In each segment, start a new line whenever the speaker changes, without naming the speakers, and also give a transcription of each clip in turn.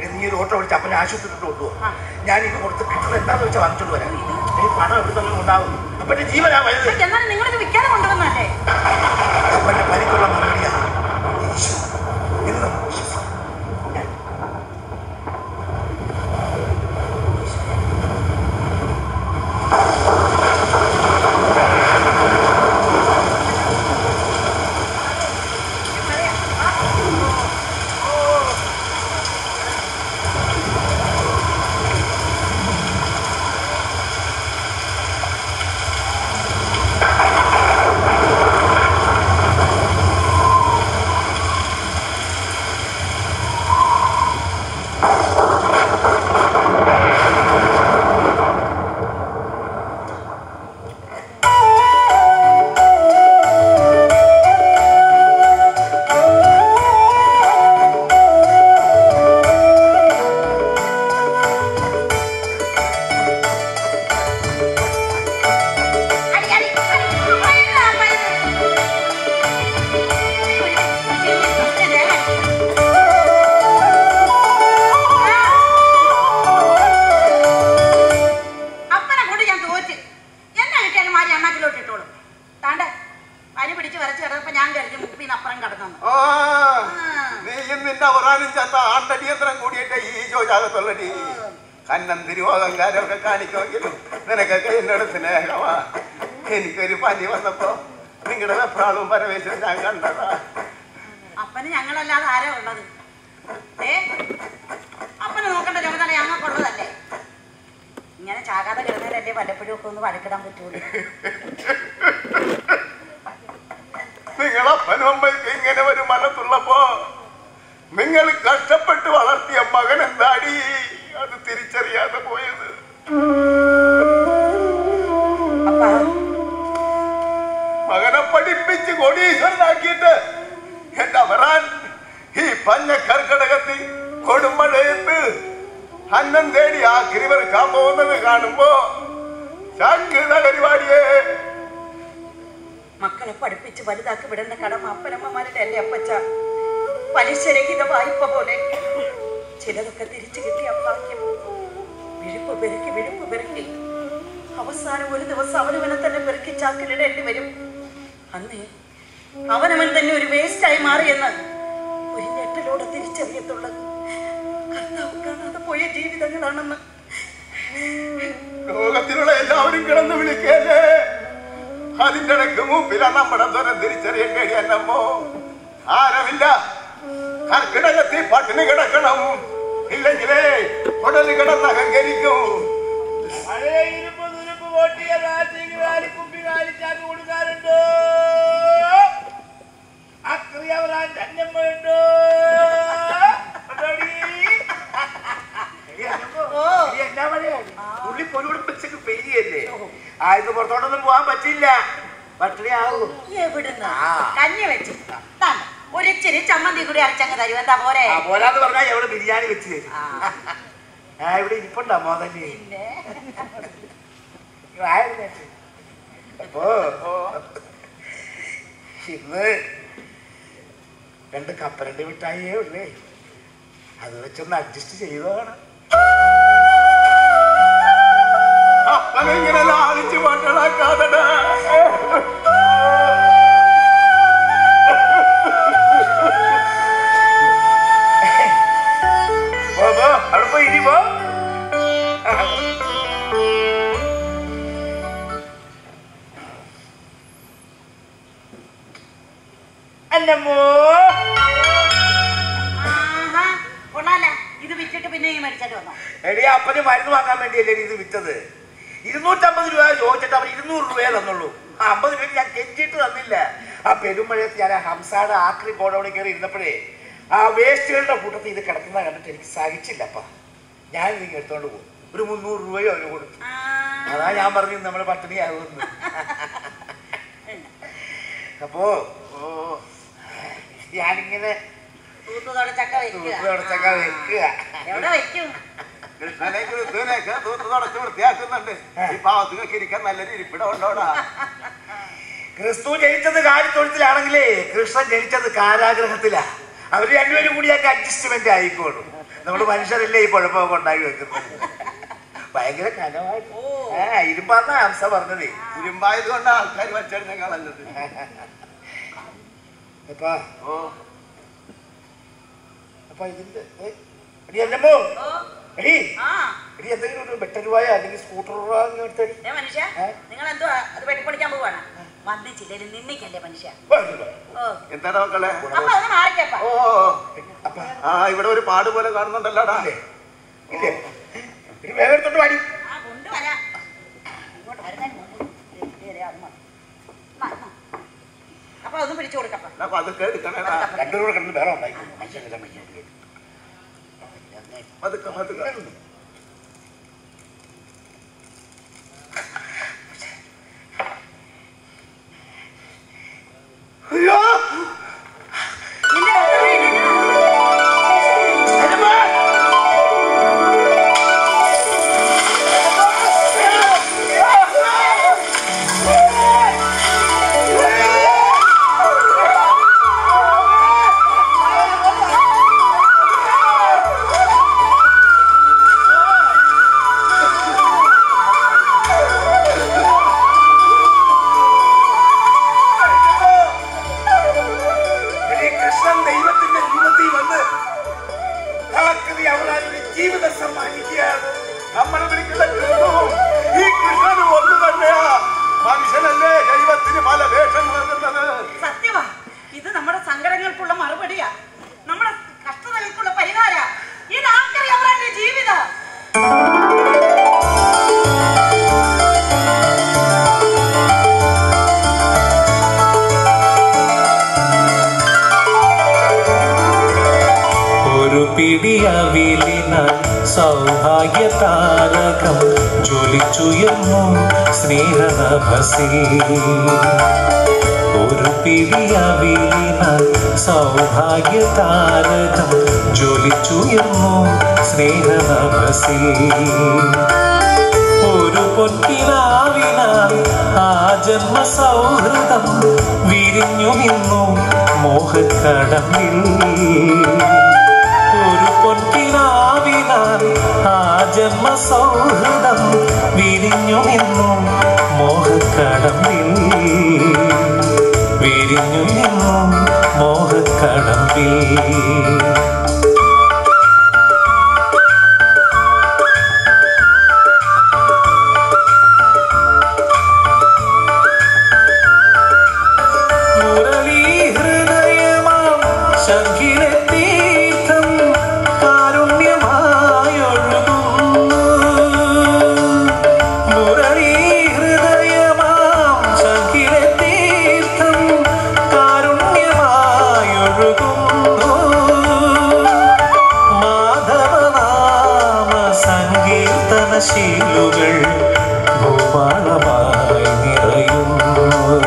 എടി നീ ഒരു ഓട്ടോ വിളിച്ച് അപ്പനെ ആശുപത്രിയിൽ കൊണ്ടുപോകും
ആ.
ഞാൻ ഇത് കൊടുത്ത് കിട്ടുന്നത് എന്താണെന്ന് വെച്ചാൽ വാങ്ങിച്ചോണ്ട് വരാം ഈ പണം എവിടെ തന്നെ ഉണ്ടാവും അപ്പന്റെ ജീവനാ വലുത്
എന്നാലും നിങ്ങളിത് വിൽക്കാതെ കൊണ്ടുവന്നല്ലേ
അപ്പന്റെ പരിക്കുള്ള മറുപടിയാണ് ഈശോ എന്ന് നമുക്ക് വിശ്വസിക്കാം ഞാൻ
അടി, അടി, അടി. അമ്മയിത്, അമ്മയിത്. അപ്പനെ കൊണ്ട് ഞാൻ തോറ്റ് എന്നാ കിട്ടിയാലും മാരി അണ്ണാക്കിലോട്ട് ഇട്ടോളും താണ്ടെ പനി പിടിച്ച് വരച്ച് കിടന്നപ്പോ ഞാൻ കരുതി മുപ്പിന്ന് അപ്പുറം കിടന്നു
ആ, നീ നിന്റെ അവറാനും ചത്ത ആണ്ടടിയന്ത്രം കൂടിയിട്ട് ഈ ചോജാകത്തുള്ളടി കന്നം തിരുവോകങ്കാരമൊക്കെ കാണിക്കുമെങ്കിലും നിനക്കൊക്കെ എന്നോട് സ്നേഹമാ എനിക്കൊരു പനി വന്നപ്പോ നിങ്ങളുടെ വെപ്രാളും പരവേശവും ഞാൻ കണ്ടതാ
അപ്പന് ഞങ്ങളല്ലാതെ ആരാ ഉള്ളത് ഏ അപ്പനെ നോക്കേണ്ട ചുമതല ഞങ്ങൾക്കുള്ളതല്ലേ ഇങ്ങനെ ചാകാതെ കിടന്നാലല്ലേ വല്ലപ്പോഴും ഒക്കെ ഒന്ന് വഴക്കിടാൻ പറ്റുള്ളൂ
നിങ്ങളപ്പനും അമ്മയ്ക്ക് ഇങ്ങനെ ഒരു മനസ്സുള്ളപ്പോ നിങ്ങൾ കഷ്ടപ്പെട്ട് വളർത്തിയ മകൻ എന്താടി അത് തിരിച്ചറിയാതെ പോയത്
അപ്പാ
മകനെ പഠിപ്പിച്ച് കോടീശ്വരനാക്കിയിട്ട് എന്റെ അവറാൻ ഈ പഞ്ഞ കർക്കടകത്തിൽ കൊടുമഴയത്ത് അന്നം തേടി ആ കിരിവെറുക്കാൻ പോകുന്നത് കാണുമ്പോ ശാങ്കിത പരിപാടിയെ
മക്കളെ പഠിപ്പിച്ച് വലുതാക്കി വിടേണ്ട കടമ അപ്പനമ്മമാരുടെ അല്ലേ അപ്പച്ച പലിശരഹിത വായ്പ പോലെ ചിലതൊക്കെ തിരിച്ചു കിട്ടിയ ഭാഗ്യം വിഴുപ്പ് പെരുക്കി വിഴുപ്പ് പെരുക്കി അവസാനം ഒരു ദിവസം അവനവനെ തന്നെ പെരുക്കി ചാക്കിലിടേണ്ടി വരും അന്നേ അവനവൻ തന്നെ ഒരു വേസ്റ്റായി മാറിയെന്ന് ഒരു ഞെട്ടലോടെ തിരിച്ചറിയത്തുള്ളത് കർത്താവ് കാണാതെ പോയ ജീവിതങ്ങളാണെന്ന്
ലോകത്തിലുള്ള എല്ലാവരും കിടന്ന് വിളിക്കല്ലേ അതിന്റെ ഇടയ്ക്ക് മൂപ്പില നമ്മുടെ ദുരം തിരിച്ചറിയാൻ കഴിയന്നമ്മോ ആരമില്ല കർക്കിടകത്തിൽ പട്ടിണി കിടക്കണം ഇല്ലെങ്കിലേ ഉടല് കിടന്ന് അഹങ്കരിക്കും
പഴയ ഇരുമ്പ് തുരുമ്പ് പൊട്ടിയ പ്ലാസ്റ്റിക് കാലി കുപ്പി കാലിച്ചാക്ക് കൊടുക്കാറുണ്ടോ അക്രിയവരാൻ തന്നമ്മയുണ്ടോ ഉണ്ടോടി?
ഓ
ഇനി എന്നാ മഴയാണ് ഉള്ളി പൊരുപിടിപ്പിച്ചൊക്കെ പെയ്യല്ലേ ആ ഇന്ന് പുറത്തോട്ടൊന്നും പോകാൻ പറ്റില്ല പട്ടിണിയാകും
എവിടുന്ന്
ആ.
കഞ്ഞി വെച്ച് താണ്ട ഒരിച്ചിരി ചമ്മന്തി കൂടി അരച്ചങ്ങ് തരും എന്താ പോരെ
ആ പോരാന്ന് പറഞ്ഞാൽ എവിടെ ബിരിയാണി വെച്ച് തരും
ആ.
ആ ഇവിടെ ഇരിപ്പുണ്ടോ മോതന്നെ
പിന്നെ
അപ്പോ ഇന്ന് രണ്ട് കപ്പലണ്ടി മിഠായിയേ ഉള്ളേ അത് വെച്ചൊന്ന് അഡ്ജസ്റ്റ് ചെയ്തതാണ്
അപ്പനിങ്ങനെ ലാളിച്ച് വട്ടളാക്കാതടാ
പോ, പോ, അവിടെ പോയി ഇരി പോ
അന്നമ്മോ
ആഹാ, കൊള്ളാല ഇത് വിറ്റിട്ട് പിന്നെ ഈ മരിച്ചിട്ട് വന്നോ
എടി അപ്പന് മരുന്ന് വാങ്ങാൻ വേണ്ടിയല്ലേ ഇത് വിറ്റത് ഇരുന്നൂറ്റമ്പത് രൂപ ചോദിച്ചിട്ട് അവർ ഇരുന്നൂറ് രൂപയെ തന്നുള്ളൂ ആ അമ്പത് രൂപ ഞാൻ കെഞ്ചിട്ട് തന്നില്ല ആ പെരുമഴയത്ത് ഞാൻ ആ ഹംസാടെ ആക്രി ഗോഡൌണിൽ കയറി ഇരുന്നപ്പോഴേ ആ വേസ്റ്റുകളുടെ കൂട്ടത്തിൽ ഇത് കിടക്കുന്ന കണ്ടിട്ട് എനിക്ക് സഹിച്ചില്ലപ്പ ഞാൻ ഇതിങ്ങനെ എടുത്തോണ്ട് പോകും ഒരു മുന്നൂറ് രൂപയോ അവന് കൊടുത്തു
ആ,
അതാ ഞാൻ പറഞ്ഞു നമ്മുടെ പട്ടിണിയാകുമെന്ന് അപ്പോ ഓ ഞാനിങ്ങനെ
തൂത്ത് തുടച്ചക്ക വെക്കുക
തുടച്ചൊക്കെ വെക്കുക
എവിടെ വെക്കും
കൃഷ്ണനെ കൃഷ്ണനെയൊക്കെ തൂത്ത് തുടച്ച് വൃത്തിയാക്കുന്നുണ്ട് ഈ പാവത്തുകൾക്ക് ഇരിക്കാൻ നല്ലൊരു ഇരിപ്പിടം ഉണ്ടോടാ
ക്രിസ്തു ജനിച്ചത് കാര്യത്തൊഴുത്തിലാണെങ്കിലേ കൃഷ്ണൻ ജനിച്ചത് കാരാഗ്രഹത്തിലാ അവർ രണ്ടുപേരും കൂടി ഞങ്ങൾക്ക് അഡ്ജസ്റ്റ്മെന്റ് ആയിക്കോളും നമ്മുടെ മനുഷ്യരല്ലേ ഈ കുഴപ്പമൊക്കെ ഉണ്ടാക്കി വെക്കുന്നത് ഭയങ്കര കനമായിട്ട്
ഓ.
ആ ഇരുമ്പാന്ന ഹംസ പറഞ്ഞതേ
ഇരുമ്പായത് കൊണ്ട് ആൾക്കാർ വച്ചെണ്ണ കളഞ്ഞത്
അപ്പാ
ഓ
അപ്പൊ ഇതിന്റെ ഏ, എടി എന്നമ്മോ
ഓ
എടി
ആ
എടി എന്തെങ്കിലും ഒരു ബെറ്റർ രൂപയോ അല്ലെങ്കിൽ സ്കൂട്ടർ രൂപ അങ്ങോട്ട്
ഏ മനുഷ്യ
ഏ?
നിങ്ങൾ എന്തുവാ അത് വെട്ടിപ്പൊളിക്കാൻ പോവാണ് വന്നിച്ചില്ലേ നിന്നിക്കല്ലേ മനുഷ്യ
വേണ്ട.
ഓ
എന്താടാ മക്കളെ
അപ്പൊ ഒന്ന് മാറിക്കപ്പ
ഓ
അപ്പ
ആ ഇവിടെ ഒരു പാട് പോലെ കാണുന്നുണ്ടല്ലോടാ
ഇല്ലേ ഇല്ലേ എടി വേഗം എടുത്തോണ്ട് വാടി
ആ കൊണ്ടുവരാ ഇങ്ങോട്ട് വരുന്നതിന് മുമ്പ് ദേ, ദേ, ദേ, അത് മതി. എന്നാ, എന്നാ. അപ്പൊ അതൊന്ന് പിടിച്ചു കൊടുക്കപ്പ
അപ്പൊ അതൊക്കെ എടുക്കണേടാ
രണ്ടു കൂടെ കിടന്ന് വേറെ ഉണ്ടായി മനുഷ്യനെല്ലാം മനുഷ്യൻ
പതുക്കെ പതുക്കെ
അയ്യോ
നിന്റെ ഡോക്ടറെ ഇല്ലെന്നാ?
എന്നമ്മ! എടി കൃഷ്ണൻ ദൈവത്തിന്റെ രൂപത്തിൽ വന്ന് ഭഗവതി അവളൊരു ജീവിതം സമ്മാനിക്കുകയാണ്
നമ്മൾ വിളിക്കുന്ന കൃഷ്ണവും ഈ കൃഷ്ണനും ഒന്ന് തന്നെയാ മനുഷ്യനല്ലേ ദൈവത്തിന് പല വേഷങ്ങൾ എത്തുന്നത്
സത്യവാ ഇത് നമ്മുടെ സങ്കടങ്ങൾക്കുള്ള മറുപടിയാ നമ്മുടെ കഷ്ടതകൾക്കുള്ള പരിഹാര ഇത് ആർക്കറിയാം അവരുടെ ജീവിതം
ഒരു പിടിയവിലിനാൽ സൗഭാഗ്യ താരകം ജ്വലിച്ചുയർന്നു സ്നേഹനഭസി ഒരു പിടിയവിലിനാൽ സൗഭാഗ്യ താരകം ജ്വലിച്ചുയർന്നു സ്നേഹനഭസി ഒരു പൊൻകിനാവിനാൽ ആ ജന്മ സൗഹൃദം വിരിഞ്ഞു നിന്നു മോഹക്കടമ്പിൽ ഒരു പൊൻകിനാവിനാൽ ആ ജന്മ സൗഹൃദം വിരിഞ്ഞു നിന്നു മോഹക്കടമ്പിൽ വിരിഞ്ഞു നിന്നു മോഹക്കടമ്പിൽ മുരളീഹൃദയമാം ശംഖിലെ തീർത്ഥം കാരുണ്യമായൊഴുകുന്നു. മുരളീഹൃദയമാം ശംഖിലെ തീർത്ഥം കാരുണ്യമായൊഴുകുന്നു. മാധവനാമ സങ്കീർത്തനശീലുകൾ ഭൂപാളമായി നിറയുന്നു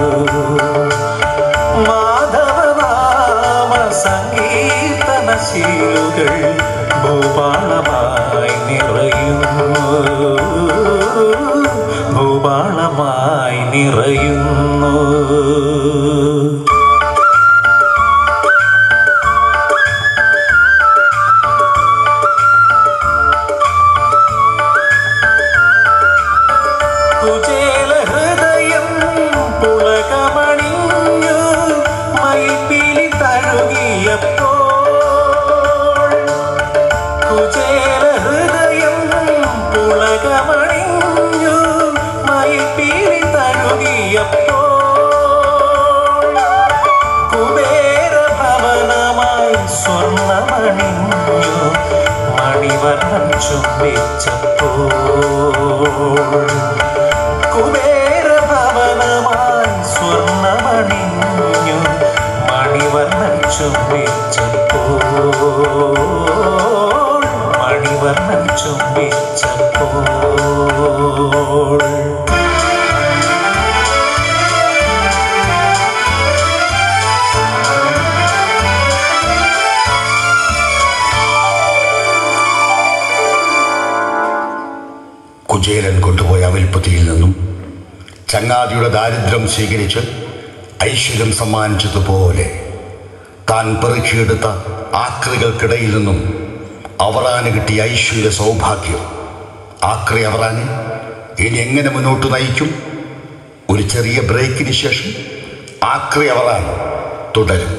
മാധവനാമ സംഗീതനശീലുകൾ ഭൂപാളമായി നിറയുന്നു ഭൂപാളമായി നിറയുന്നു കുചേല ഹൃദയം പുളകമണിഞ്ഞു മയിൽപ്പീലി തഴുകിയപ്പോൾ കുചേല ഹൃദയം പുളകമണിഞ്ഞു മയിൽപ്പീലി തഴുകിയപ്പോൾ കുബേരഭവനമായി സ്വർണമണിഞ്ഞു മണിവർണ്ണം ചുംബിച്ചപ്പോൾ കുബേരഭവനമായി സ്വർണമണിഞ്ഞു മണിവർണ്ണം ചുംബിച്ചപ്പോൾ മണിവർണ്ണം ചുംബിച്ചപ്പോൾ
കുചേലൻ കൊണ്ടുപോയ അവിൽപ്പത്തിയിൽ നിന്നും ചങ്ങാതിയുടെ ദാരിദ്ര്യം സ്വീകരിച്ച് ഐശ്വര്യം സമ്മാനിച്ചതുപോലെ താൻ പെറുക്കിയെടുത്ത ആക്രികൾക്കിടയിൽ നിന്നും അവറാന് കിട്ടിയ ഐശ്വര്യ സൗഭാഗ്യം ആക്രി അവറാന് ഇനി എങ്ങനെ മുന്നോട്ട് നയിക്കും ഒരു ചെറിയ ബ്രേക്കിന് ശേഷം ആക്രി അവറാൻ തുടരും